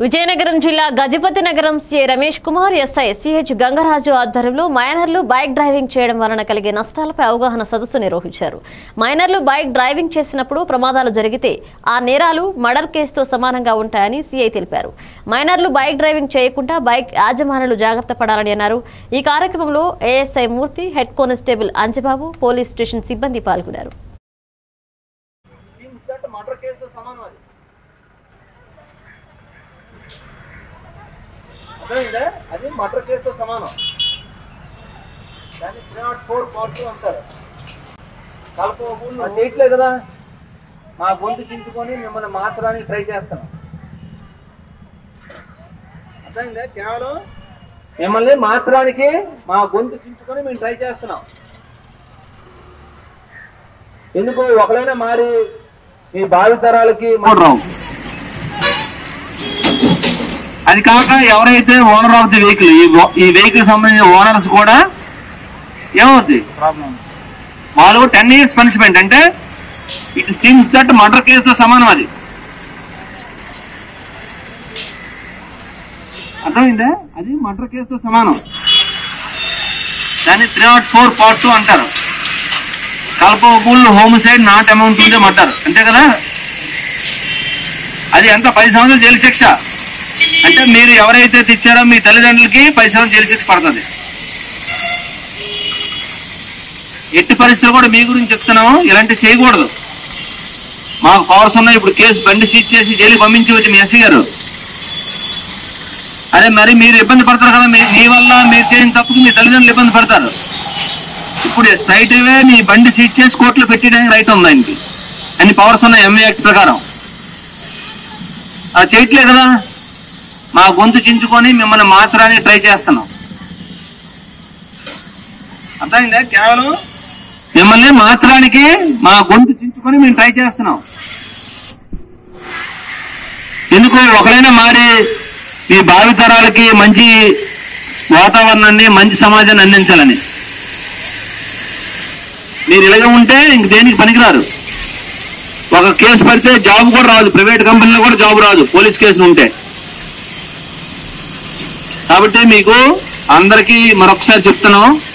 విజయనగరం జిల్లా Gajapathi Nagaram CI Ramesh Kumar SI CH Gangaraju ఆధ్వర్యంలో మైనర్లు బైక్ డ్రైవింగ్ చేయడం వలన కలిగే నష్టాలపై అవగాహన సదస్సు నిర్వహించారు మైనర్లు బైక్ డ్రైవింగ్ చేసినప్పుడు ప్రమాదాలు జరిగితే ఆ నేరాలు మర్డర్ కేసుతో సమానంగా ఉంటాయని సీఐ తెలిపారు మైనర్లు బైక్ డ్రైవింగ్ చేయకుండా బైక్ యాజమానులు జాగ్రత్త పడాలని అన్నారు ఈ కార్యక్రమంలో ASI Murthy head constable Anjababu police station సిబ్బంది పాల్గొన్నారు seems that murder case తో సమానం అది అర్థమైందా అది మర్డర్ కేసుతో సమానం దాన్ని three not four part two అంటారు కలప చేయట్లేదు కదా మా గొంతు చించుకొని మిమ్మల్ని మార్చడానికి ట్రై చేస్తాను అర్థమైందా కేవలం మిమ్మల్ని మార్చడానికి మా గొంతు చించుకొని మేము ట్రై చేస్తున్నాం ఎందుకు ఒకరైనా మారి మీ భావితరాలకి రావు అది కాక ఎవరైతే ఓనర్ ఆఫ్ ది వెహికల్ ఈ వో- ఈ వెహికల్ సంబంధించిన ఓనర్స్ కూడా ఏమవుద్ది వాళ్ళు టెన్ ఇయర్స్ పనిష్మెంట్ అంటే ఇట్ సీమ్స్ దట్ మర్డర్ కేసుతో సమానం అది అర్థమైందా అది మర్డర్ కేసుతో సమానం దాన్ని three not four part two అంటారు కల్పబుల్ హోమిసైడ్ నాట్ అమౌంట్ ఉండే మర్డర్ అంతే కదా అది ఎంత పది సంవత్సరాలు జైలు శిక్ష అంటే మీరు ఎవరైతే తెచ్చారో మీ తల్లిదండ్రులకి పది సంవత్సరాలు జైలు శిక్ష పడుతుంది ఎట్టి పరిస్థితులు కూడా మీ గురించి చెప్తున్నాము ఇలాంటి చేయకూడదు మాకు పవర్స్ ఉన్నాయి ఇప్పుడు కేసు బండి సీజ్ చేసి జైలుకి పంపించవచ్చు మీ ఎస్సీ గారు అదే మరి మీరు ఇబ్బంది పడతారు కదా మీ మీ వల్ల మీరు చేసిన తప్పుకి మీ తల్లిదండ్రులు ఇబ్బంది పడతారు ఇప్పుడు స్ట్రైట్ వే మీ బండి సీట్ చేసి కోర్టులో పెట్టడానికి రైట్ ఉంది ఆయనకి అన్ని పవర్స్ ఉన్నాయి ఎంఏ యాక్ట్ ప్రకారం అది చేయట్లే కదా మా గొంతు చించుకొని మిమ్మల్ని మార్చడానికి ట్రై చేస్తున్నాం అర్థమైందా కేవలం మిమ్మల్ని మార్చడానికి మా గొంతు చించుకొని మేము ట్రై చేస్తున్నాం ఎందుకు ఒకరైనా మారి మీ భావితరాలకి మంచి వాతావరణాన్ని మంచి సమాజాన్ని అందించాలని మీరు ఇలాగే ఉంటే ఇంక దేనికి పనికిరారు ఒక కేసు పడితే జాబ్ కూడా రాదు ప్రైవేట్ కంపెనీలో కూడా జాబ్ రాదు పోలీస్ కేసులు ఉంటే కాబట్టి మీకు అందరికీ మరొకసారి చెప్తున్నాం